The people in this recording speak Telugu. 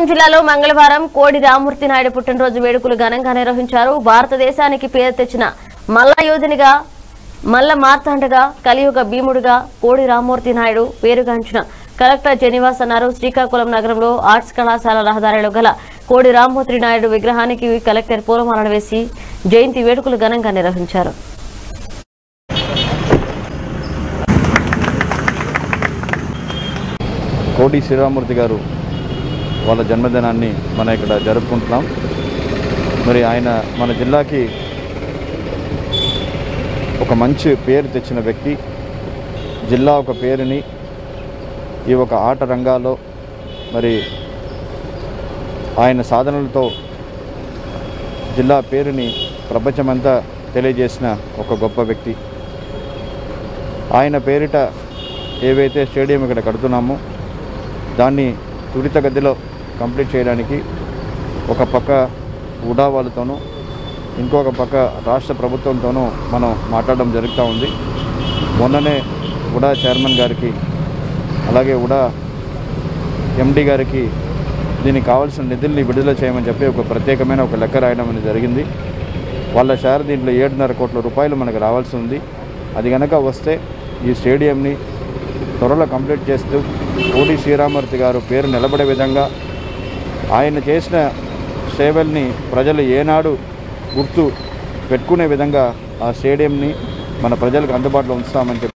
ఖమ్మం జిల్లాలో మంగళవారం కోడి రామూర్తి నాయుడు పుట్టినరోజు వేడుకలు ఘనంగా నిర్వహించారు భారతదేశానికి పేరు తెచ్చిన మల్ల యోధునిగా మల్ల మార్తాండగా కలియుగ భీముడిగా కోడి రామూర్తి నాయుడు పేరుగాంచిన కలెక్టర్ జెనివాస్ అన్నారు శ్రీకాకుళం నగరంలో ఆర్ట్స్ కళాశాల రహదారిలో గల కోడి రామూర్తి నాయుడు విగ్రహానికి కలెక్టర్ పూలమాలలు వేసి జయంతి వేడుకలు ఘనంగా నిర్వహించారు కోటి శ్రీరామూర్తి గారు వాళ్ళ జన్మదినాన్ని మనం ఇక్కడ జరుపుకుంటున్నాం మరి ఆయన మన జిల్లాకి ఒక మంచి పేరు తెచ్చిన వ్యక్తి జిల్లా ఒక పేరుని ఈ ఒక ఆట రంగాల్లో మరి ఆయన సాధనలతో జిల్లా పేరుని ప్రపంచమంతా తెలియజేసిన ఒక గొప్ప వ్యక్తి ఆయన పేరిట ఏవైతే స్టేడియం ఇక్కడ కడుతున్నామో దాన్ని త్వరితగతిలో కంప్లీట్ చేయడానికి ఒక పక్క ఉడా వాళ్ళతోనూ ఇంకొక పక్క రాష్ట్ర ప్రభుత్వంతోనూ మనం మాట్లాడడం జరుగుతూ ఉంది మొన్ననే ఉడా చైర్మన్ గారికి అలాగే ఉడా ఎండి గారికి దీనికి కావాల్సిన నిధుల్ని విడుదల చేయమని చెప్పి ఒక ప్రత్యేకమైన ఒక లెక్క రాయడం అనేది జరిగింది వాళ్ళ షేర్ దీంట్లో ఏడున్నర కోట్ల రూపాయలు మనకు రావాల్సి ఉంది అది కనుక వస్తే ఈ స్టేడియంని త్వరలో కంప్లీట్ చేస్తూ కోటి శ్రీరామూర్తి గారు పేరు నిలబడే విధంగా ఆయన చేసిన సేవల్ని ప్రజలు ఏనాడు గుర్తు పెట్టుకునే విధంగా ఆ స్టేడియంని మన ప్రజలకు అందుబాటులో ఉంచుతామని చెప్పి